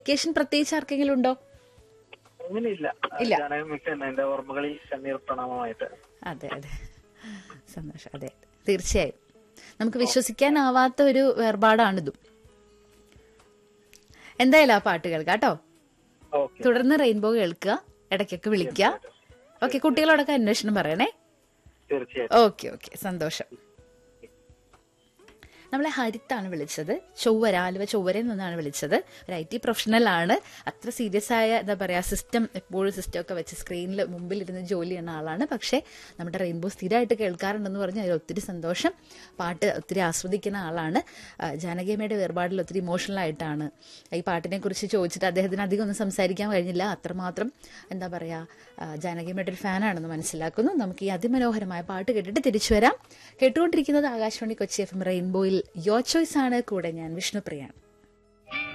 Vacation പ്രത്യേകിച്ച് ആർക്കെങ്കിലും ഉണ്ടോ അങ്ങനെയില്ല ഇല്ല. ജാനകമിക്ക തന്നെ എന്റെ ഓർമ്മകളിൽ കണ്ണീർ പ്രണാമമായിട്ട് അതെ അതെ സന്തോഷം അതെ തീർച്ചയായും നമുക്ക് വിശ്വസിക്കാനാവാത്ത ഒരു വേർപാടാണിതും എന്തായാലും ആ പാട്ട് കേൾക്കാം കേട്ടോ ഓക്കെ തുടർന്ന് റെയിൻബോ കേൾക്കുക ഇടയ്ക്കൊക്കെ വിളിക്കുക ഓക്കെ കുട്ടികളോടൊക്കെ അന്വേഷണം പറയണേ തീർച്ചയായും ഓക്കെ ഓക്കെ സന്തോഷം നമ്മളെ ഹരിത്താണ് വിളിച്ചത് ചൊവ്വര ആലുവ ചൊവ്വരയിൽ നിന്നാണ് വിളിച്ചത് ഒരു ഐ ടി പ്രൊഫഷണൽ ആണ് അത്ര സീരിയസ് ആയ എന്താ പറയാ സിസ്റ്റം എപ്പോഴും സിസ്റ്റം ഒക്കെ വെച്ച് സ്ക്രീനിൽ മുമ്പിൽ ഇരുന്ന് ജോലി ചെയ്യുന്ന ആളാണ് പക്ഷേ നമ്മുടെ റെയിൻബോ സ്ഥിരമായിട്ട് കേൾക്കാറുണ്ടെന്ന് പറഞ്ഞ് അതിൽ ഒത്തിരി സന്തോഷം പാട്ട് ഒത്തിരി ആസ്വദിക്കുന്ന ആളാണ് ആ, ജാനകിയമ്മയുടെ വേർപാടിൽ ഒത്തിരി ഇമോഷണൽ ആയിട്ടാണ് ഈ പാട്ടിനെ കുറിച്ച് ചോദിച്ചിട്ട് അദ്ദേഹത്തിന് അധികം ഒന്നും സംസാരിക്കാൻ കഴിഞ്ഞില്ല അത്രമാത്രം എന്താ പറയാ ആ, ജാനകിയമ്മയുടെ ഒരു ഫാനാണെന്ന് മനസ്സിലാക്കുന്നു നമുക്ക് ഈ അതിമനോഹരമായ പാട്ട് കേട്ടിട്ട് തിരിച്ചു വരാം കേട്ടുകൊണ്ടിരിക്കുന്നത് ആകാശവാണി കൊച്ചി എഫ് എം റെയിൻബോയിൽ യോ ചോയ്സ് ആണ് കൂടെ ഞാൻ വിഷ്ണുപ്രിയാണ്